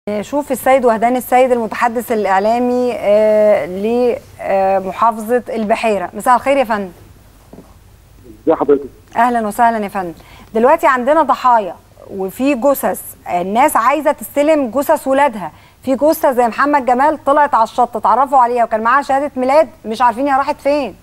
شوف السيد وهدان السيد المتحدث الإعلامي آه، لمحافظة البحيرة مساء الخير يا فندم ازي حضرتك أهلا وسهلا يا فندم دلوقتي عندنا ضحايا وفي جثث الناس عايزة تستلم جثث ولادها في جثة زي محمد جمال طلعت على الشط اتعرفوا عليها وكان معاها شهادة ميلاد مش عارفين هي راحت فين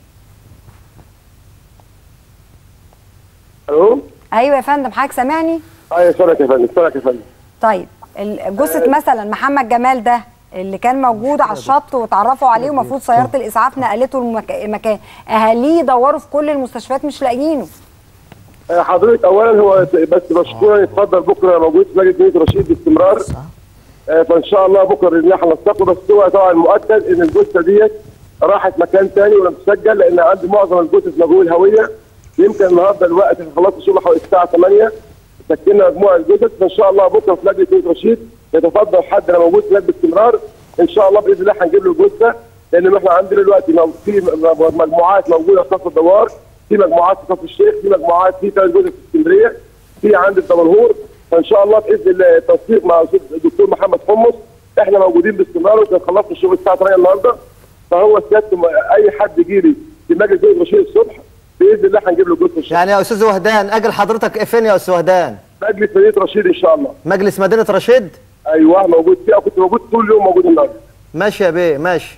الو أيوة يا فندم حضرتك سامعني ايوه سامعك يا فندم سامعك يا فندم طيب الجثة مثلا محمد جمال ده اللي كان موجود على الشط واتعرفوا عليه ومفروض سيارة الإسعاف نقلته المك- المكان أهاليه دوروا في كل المستشفيات مش لاقيينه آه، حضرتك اولا هو بس مشكورا يتفضل بكره موجود في لجنه ميت رشيد باستمرار آه، فان شاء الله بكره باذن الله هنلتقي بس هو طبعا مؤكد ان الجثه ديت راحت مكان تاني ولم تسجل لان عندي معظم الجثث مجهول الهويه يمكن النهارده الوقت احنا خلصنا الشغل حوالي الساعه 8 سجلنا مجموعه الجثث فان شاء الله بكره في لجنه ميت رشيد يتفضل حد انا موجود هناك باستمرار ان شاء الله باذن الله هنجيب له الجثه لان احنا عندنا دلوقتي مو- في م- مجموعات موجوده في كفر الدوار في مجموعات في كفر الشيخ في مجموعات في ثلاث جثث في اسكندريه في عند الدمنهور فان شاء الله باذن الله التنسيق مع الأستاذ الدكتور محمد حمص احنا موجودين باستمرار وكان خلصنا الشغل الساعه 8 النهارده فهو سيادته م- اي حد يجي لي في مجلس زي رشيد الصبح باذن الله هنجيب له جثه الشغل يعني يا استاذ وهدان اجل حضرتك فين يا استاذ وهدان مجلس مدينه رشيد ان شاء الله مجلس مدينه رشيد ايوه موجود فيه كنت موجود طول اليوم موجود النهارده ماشي يا بيه ماشي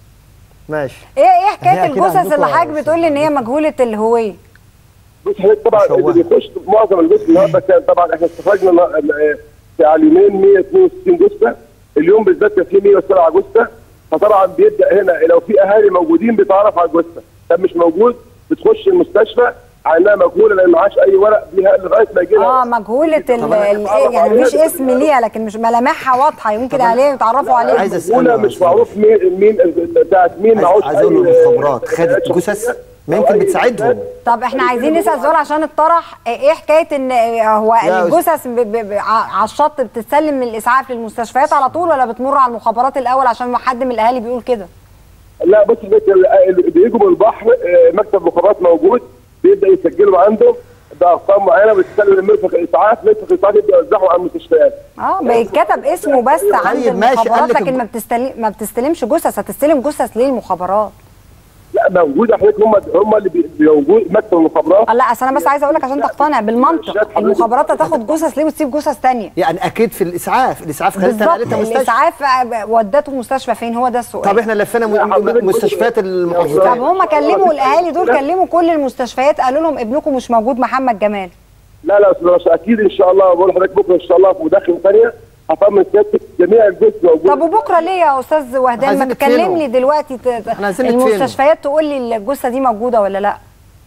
ماشي ايه ايه حكايه هي أكيد الجثث عندكم اللي يا حضرتك بتقول لي ان هي مجهوله الهويه بص حضرتك طبعا مشوهة. اللي بيخش في معظم الجثث النهارده كان طبعا احنا استخرجنا النا- ال- في على اليومين 162 جثه اليوم بالذات كان في 107 جثه فطبعا بيبدا هنا لو في اهالي موجودين بيتعرف على الجثه طب مش موجود بتخش المستشفى على انها مجهوله لان معهاش اي ورق بيها لغايه ما يجي لها اه مجهوله ال طبعاً ال- هنتعرف يعني عليها مفيش بس- اسم ليها لكن مش ملامحها واضحه يمكن عليها يتعرفوا عليها عايز أسأل مجهوله يا مش أستاذ. معروف مين مين بتاعت مين عايز- معهوش عايز اقول له أي- المخابرات خدت شخصية جثث ما أو يمكن أي بتساعدهم طب احنا عايزين نسال سؤال عشان اتطرح ايه حكايه ان هو يا الجثث ب- ب- ب- ع- على الشط بتتسلم من الاسعاف للمستشفيات على طول ولا بتمر على المخابرات الاول عشان حد من الاهالي بيقول كده لا بص حضرتك ال- ال- بيجوا من البحر آه، مكتب مخابرات موجود بيبدا يسجلوا عنده بارقام معينه بتسلم لمرفق الاسعاف مرفق الاسعاف يبدا يوزعهم على المستشفيات اه بيتكتب اسمه بس عند طيب ماشي، قال المخابرات لك لكن الج- ما بتستلم ما بتستلمش جثث هتستلم جثث ليه المخابرات لا موجود حضرتك هم هم اللي بي- بيوجود مكتب المخابرات لا اصل انا بس عايزه اقول لك عشان تقتنع بالمنطق المخابرات هتاخد جثث ليه وتسيب جثث تانية يعني اكيد في الاسعاف الاسعاف خدتها بالظبط نقلتها مستشفى الاسعاف ودته مستشفى فين هو ده السؤال طب احنا لفينا لا، م- حضرتك م- مستشفيات بص- طب المحافظات هم كلموا الاهالي دول كلموا كل المستشفيات قالوا لهم ابنكم مش موجود محمد جمال لا لا أستاذ رشا، اكيد ان شاء الله بقول لحضرتك بكره ان شاء الله في مداخله ثانيه هطمن سيادتك جميع الجثث موجود طب وبكره ليه يا استاذ وهدان ما عايزين تكلمني ندفنه. دلوقتي ت- ت- احنا عايزين ندفنه. المستشفيات تقول لي الجثه دي موجوده ولا لا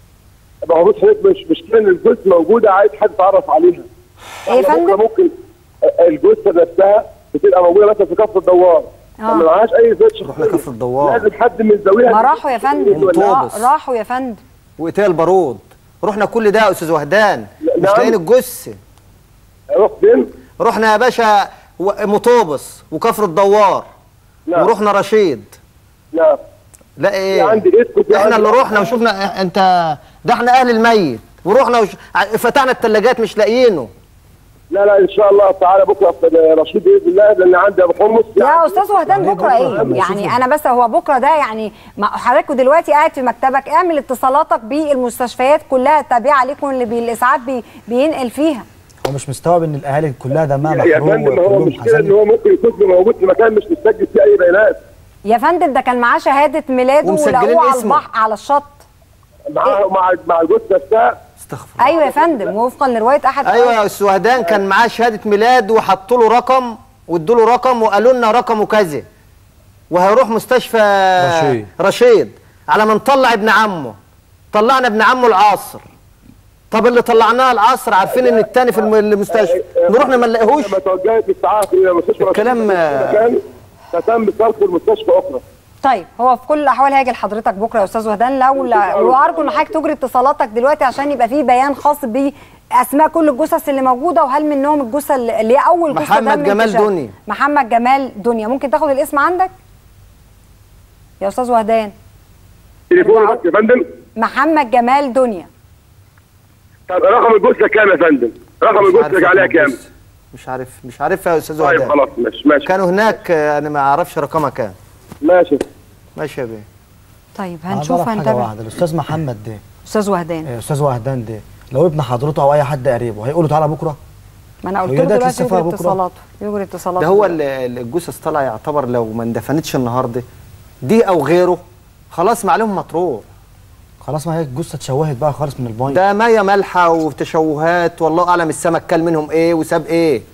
ما هو بص حضرتك مش مشكله ان الجثث موجوده عايز حد يتعرف عليها إيه يا إحنا بكرة فندم؟ ممكن الجثه نفسها بتبقى موجوده مثلا في كفر الدوار آه. ما معهاش اي ذات رحنا كفر الدوار. لازم حد من ذويها ما راحوا يا فندم ومطابس. را- راحوا يا فندم وقتال البارود رحنا كل ده يا استاذ وهدان مش نعم. لاقيين الجثه روح فين؟ رحنا يا باشا و- مطوبس وكفر الدوار نعم. ورحنا رشيد نعم لا في ايه عندي اسكو في احنا عندي اللي رحنا وشفنا إح- انت ده احنا اهل الميت ورحنا وش... ع- فتحنا الثلاجات مش لاقيينه لا لا ان شاء الله تعالى بكره في رشيد باذن الله لان عندي ابو حمص يا استاذ وهدان بكره ايه يعني انا بس هو بكره ده يعني ما حضرتك دلوقتي قاعد في مكتبك اعمل اتصالاتك بالمستشفيات كلها التابعه ليكم اللي بي- الاسعاف بي بينقل فيها هو مش مستوعب ان الاهالي كلها دمها يا محروق فندم هو وكلهم مشكله ان حزين هو ممكن يكون موجود في مكان مش مسجل فيه اي بيانات يا فندم ده كان معاه شهاده ميلاده ومسجلين ولقوه على اسمه. البحر على الشط مع مع مع الجثه نفسها استغفر الله. ايوه يا فندم وفقا لروايه احد ايوه يا استاذ وهدان كان معاه شهاده ميلاد وحطوا له رقم وادوا له رقم وقالوا لنا رقمه كذا وهيروح مستشفى رشيد. رشيد على ما نطلع ابن عمه طلعنا ابن عمه العصر طب اللي طلعناه العصر عارفين ان التاني في الم- المستشفى نروح ما نلاقيهوش لما توجهت الاسعاف الى مستشفى الكلام- رشيد في مكان فتم صرفه لمستشفى اخرى طيب هو في كل الاحوال هيجي لحضرتك بكره يا استاذ وهدان لو لا- وارجو ان حضرتك تجري اتصالاتك دلوقتي عشان يبقى فيه بيان خاص باسماء كل الجثث اللي موجوده وهل منهم الجثه اللي اللي هي اول جثه محمد تم جمال انتشارها. دنيا. محمد جمال دنيا ممكن تاخد الاسم عندك يا استاذ وهدان تليفوني بس يا فندم محمد جمال دنيا طب رقم الجثه كام يا فندم؟ رقم مش الجثه عارف اللي عليها رقم كام؟ الجثة. مش عارف مش عارفها يا استاذ طيب وهدان خلاص ماشي ماشي كانوا هناك آه، انا ما اعرفش رقمها كام ماشي ماشي يا بيه طيب أنا هنشوف بعرف حاجه هنتابع واحده الاستاذ محمد ده استاذ وهدان آه، استاذ وهدان ده لو ابن حضرته او اي حد قريبه هيقولوا تعالى بكره ما انا قلت هي له ده دلوقتي لسه فيها يجري بكرة؟ اتصالاته يجري اتصالاته ده هو دلوقتي. اللي- الجثث طالعه يعتبر لو ما اندفنتش النهارده دي او غيره خلاص معلوم مطروح خلاص ما هي الجثه اتشوهت بقى خالص من البايظ ده ميه مالحه وتشوهات والله اعلم السمك كل منهم ايه وساب ايه